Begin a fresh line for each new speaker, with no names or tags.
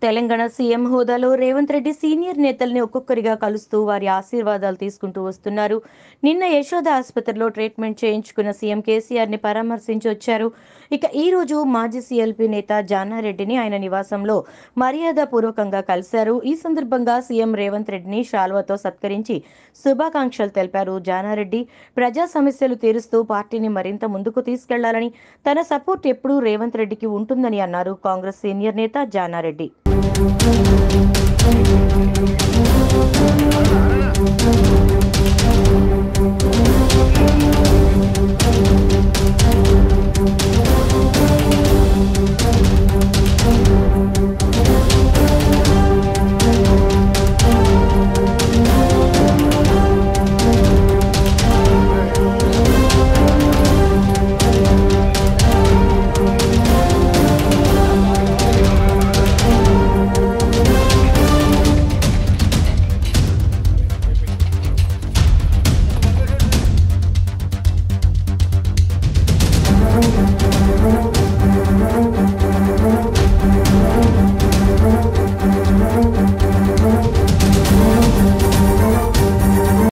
Telangana CM హోదాలో Revanth Reddy senior నేతల్ని ఒక్కొక్కరిగా కలుస్తూ వారి ఆశీర్వాదాలు తీసుకుంటూ వస్తున్నారు నిన్న యశోద ఆసుపత్రిలో ట్రీట్మెంట్ చేయించుకున్న సీఎం కేసీఆర్ ని పరామర్శించి వచ్చారు ఇక ఈ రోజు మాజీ సీఎల్పీ నేత జానారెడ్డిని ఆయన నివాసంలో మర్యాద పూర్వకంగా కలిశారు ఈ సందర్భంగా సీఎం రేవంత్ రెడ్డిని శాల్వాతో సత్కరించి శుభాకాంక్షలు తెలిపారు జానారెడ్డి ప్రజా సమస్యలు తీరుస్తూ పార్టీని మరింత ముందుకు తీసుకెళ్లాలని తన సపోర్ట్ ఎప్పుడూ రేవంత్ రెడ్డికి ఉంటుందని అన్నారు కాంగ్రెస్ సీనియర్ నేత జానారెడ్డి